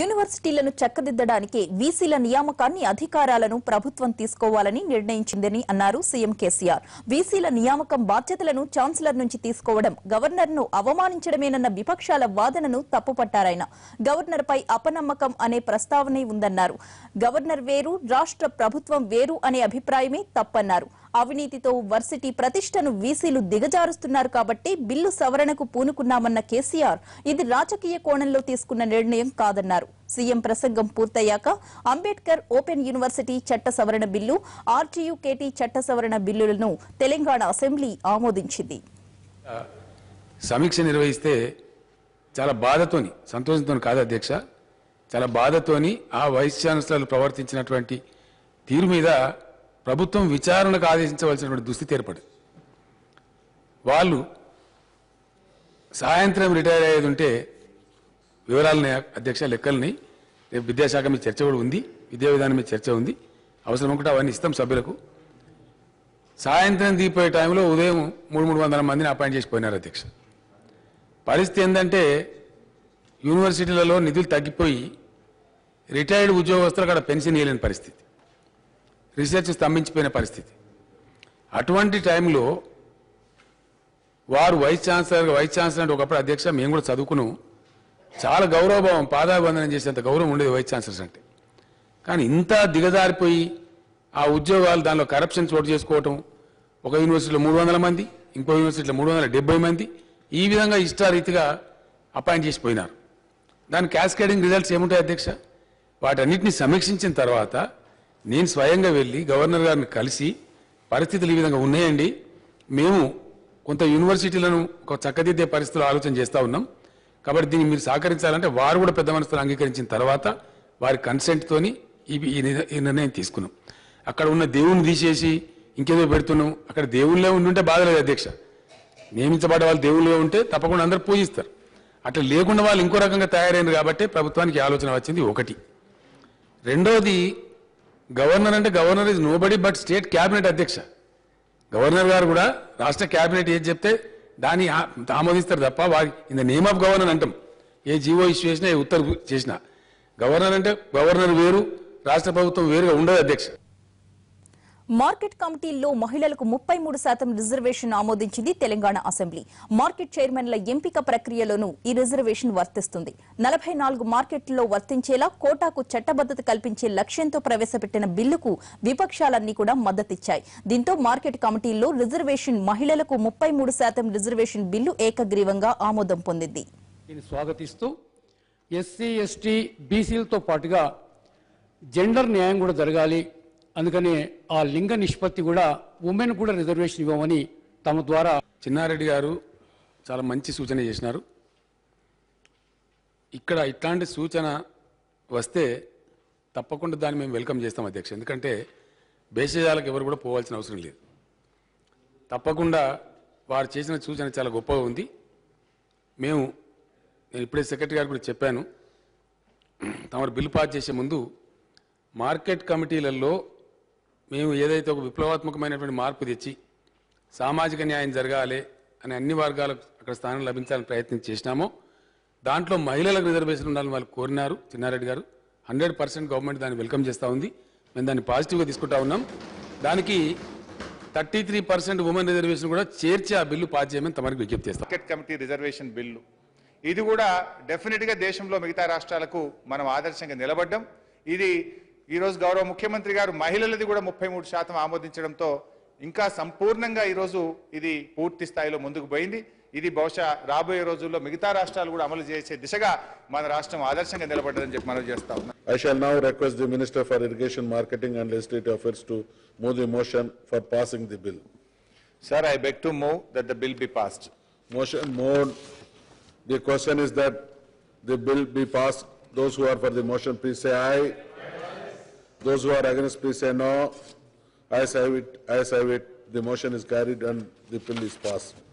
యూనివర్సిటీలను చక్కదిద్దడానికి వీసీల నియామకాన్ని అధికారాలను ప్రభుత్వం తీసుకోవాలని నిర్ణయించిందని అన్నారు సీఎం కేసీఆర్ వీసీల నియామకం బాధ్యతలను ఛాన్సలర్ నుంచి తీసుకోవడం గవర్నర్ను అవమానించడమేనన్న విపక్షాల వాదనను తప్పుపట్టారాయన గవర్నర్పై అపనమ్మకం అనే ప్రస్తావనే ఉందన్నారు గవర్నర్ వేరు రాష్ట్ర ప్రభుత్వం వేరు అనే అభిప్రాయమే తప్పన్నారు అవినీతితో వర్సిటీ ప్రతిష్టను వీసీలు దిగజారుస్తున్నారు కాబట్టి బిల్లు సవరణకు పూనుకున్నామన్న కేసీఆర్ ఇది రాజకీయ కోణంలో తీసుకున్న నిర్ణయం కాదన్నారు సీఎం ప్రసంగం పూర్తయ్యాక అంబేద్కర్ ఓపెన్ యూనివర్సిటీ చట్ట సవరణ బిల్లు ఆర్టీయూ కేటీ చట్ట సవరణ బిల్లులను తెలంగాణ అసెంబ్లీ ఆమోదించింది సమీక్ష నిర్వహిస్తే చాలా బాధతోని సంతోషంతో కాదు అధ్యక్ష చాలా బాధతోని ఆ వైస్ ఛాన్సలర్లు ప్రవర్తించినటువంటి తీరు మీద ప్రభుత్వం విచారణకు ఆదేశించవలసినటువంటి దుస్థితి ఏర్పడింది వాళ్ళు సాయంత్రం రిటైర్ అయ్యేది ఉంటే వివరాలని అధ్యక్ష లెక్కల్ని రేపు విద్యాశాఖ మీద చర్చ కూడా ఉంది విద్యా విధానం మీద చర్చ ఉంది అవసరం ఒకటి అవన్నీ ఇస్తాం సభ్యులకు సాయంత్రం దిగిపోయే టైంలో ఉదయం మూడు మూడు వందల మందిని అపాయింట్ చేసిపోయినారు అధ్యక్ష పరిస్థితి ఏంటంటే యూనివర్సిటీలలో నిధులు తగ్గిపోయి రిటైర్డ్ ఉద్యోగస్తులు అక్కడ పెన్షన్ ఇవ్వలేని పరిస్థితి రీసెర్చ్ స్తంభించిపోయిన పరిస్థితి అటువంటి టైంలో వారు వైస్ ఛాన్సలర్ వైస్ ఛాన్సలర్ అంటే ఒకప్పుడు అధ్యక్ష మేము కూడా చదువుకున్నాం చాలా గౌరవభావం పాదాభివందనం చేసేంత గౌరవం ఉండేది వైస్ ఛాన్సలర్స్ అంటే కానీ ఇంత దిగజారిపోయి ఆ ఉద్యోగాలు దానిలో కరప్షన్ చోటు చేసుకోవటం ఒక యూనివర్సిటీలో మూడు వందల మంది ఇంకో యూనివర్సిటీలో మూడు వందల డెబ్బై మంది ఈ విధంగా ఇష్టారీతిగా అపాయింట్ చేసిపోయినారు దాని క్యాస్కేడింగ్ రిజల్ట్స్ ఏముంటాయి అధ్యక్ష వాటన్నిటిని సమీక్షించిన తర్వాత నేను స్వయంగా వెళ్ళి గవర్నర్ గారిని కలిసి పరిస్థితులు ఈ విధంగా ఉన్నాయండి మేము కొంత యూనివర్సిటీలను ఒక చక్కదిద్దే పరిస్థితులు ఆలోచన చేస్తూ ఉన్నాం కాబట్టి దీన్ని మీరు సహకరించాలంటే వారు కూడా పెద్ద మనసుతో అంగీకరించిన తర్వాత వారి కన్సెంట్తోని ఈ ఈ నిర్- ఈ నిర్ణయం తీసుకున్నాం అక్కడ ఉన్న దేవుని తీసేసి ఇంకేదో పెడుతున్నాం అక్కడ దేవుళ్ళే ఉండుంటే బాధలేదు అధ్యక్ష నియమించబడ్డ వాళ్ళు దేవుళ్ళే ఉంటే తప్పకుండా అందరూ పూజిస్తారు అట్లా లేకుండా వాళ్ళు ఇంకో రకంగా తయారైంది కాబట్టి ప్రభుత్వానికి ఈ ఆలోచన వచ్చింది ఒకటి రెండోది గవర్నర్ అంటే governor is nobody but state cabinet అధ్యక్ష గవర్నర్ గారు కూడా రాష్ట్ర క్యాబినెట్ ఏది చెప్తే దాన్ని ఆ- ఆమోదిస్తారు తప్ప వారి in the name of governor అంటాం ఏ జీవో ఇష్యూ చేసినా ఏ ఉత్తర్వు చేసినా గవర్నర్ అంటే గవర్నర్ వేరు రాష్ట్ర ప్రభుత్వం వేరుగా ఉండదు అధ్యక్ష మార్కెట్ కమిటీల్లో మహిళలకు ముప్పై మూడు శాతం రిజర్వేషన్ ఆమోదించింది తెలంగాణ అసెంబ్లీ మార్కెట్ చైర్మన్ల ఎంపిక ప్రక్రియలోనూ ఈ రిజర్వేషన్ వర్తిస్తుంది నలభై నాలుగు మార్కెట్లలో వర్తించేలా కోటాకు చట్టబద్దత కల్పించే లక్ష్యంతో ప్రవేశపెట్టిన బిల్లుకు విపక్షాలన్నీ కూడా మద్దతిచ్చాయి దీంతో మార్కెట్ కమిటీల్లో రిజర్వేషన్ మహిళలకు ముప్పై మూడు శాతం రిజర్వేషన్ బిల్లు ఏకగ్రీవంగా ఆమోదం పొందింది దీన్ని స్వాగతిస్తూ ఎస్సీ ఎస్టీ బీసీలతో పాటుగా జెండర్ న్యాయం కూడా జరగాలి అందుకని ఆ లింగ నిష్పత్తి కూడా ఉమెన్ కూడా రిజర్వేషన్ ఇవ్వమని తమ ద్వారా చిన్నారెడ్డి గారు చాలా మంచి సూచన చేసినారు ఇక్కడ ఇట్లాంటి సూచన వస్తే తప్పకుండా దాన్ని మేము వెల్కమ్ చేస్తాం అధ్యక్ష ఎందుకంటే భేషజాలకు ఎవరు కూడా పోవాల్సిన అవసరం లేదు తప్పకుండా వారు చేసిన సూచన చాలా గొప్పగా ఉంది మేము నేను ఇప్పుడే సెక్రటరీ గారు కూడా చెప్పాను తమరు బిల్లు పాస్ చేసే ముందు మార్కెట్ కమిటీలలో మేము ఏదైతే ఒక విప్లవాత్మకమైనటువంటి మార్పు తెచ్చి సామాజిక న్యాయం జరగాలి అని అన్ని వర్గాలకు అక్కడ స్థానం లభించాలని ప్రయత్నం చేసినామో దాంట్లో మహిళలకు రిజర్వేషన్ ఉండాలని వాళ్ళు కోరినారు చిన్నారెడ్డి గారు హండ్రెడ్ పర్సెంట్ గవర్నమెంట్ దాన్ని వెల్కమ్ చేస్తూ ఉంది మేము దాన్ని పాజిటివ్గా తీసుకుంటా ఉన్నాం దానికి thirty three percent women reservation కూడా చేర్చి ఆ బిల్లు పాస్ చేయమని తమరికి విజ్ఞప్తి చేస్తాం మార్కెట్ కమిటీ రిజర్వేషన్ బిల్లు ఇది కూడా డెఫినెట్ గా దేశంలో మిగతా రాష్ట్రాలకు మనం ఆదర్శంగా నిలబడ్డం ఇది ఈరోజు గౌరవ ముఖ్యమంత్రి గారు మహిళలది కూడా ముప్పై మూడు శాతం ఆమోదించడంతో ఇంకా సంపూర్ణంగా ఈరోజు ఇది పూర్తి స్థాయిలో ముందుకు పోయింది ఇది బహుశా రాబోయే రోజుల్లో మిగతా రాష్ట్రాలు కూడా అమలు చేసే దిశగా మన రాష్ట్రం ఆదర్శంగా నిలబడ్డదని చెప్పి మనం చేస్తా ఉన్నాం I shall now request the Minister for Irrigation, Marketing and Legislative Affairs to move the motion for passing the bill. Sir I beg to move that the bill be passed Motion moved. The question is that the bill be passed. Those who are for the motion, please say aye. Those who are against, please say no. Ayes have it, ayes have it. The motion is carried and the bill is passed.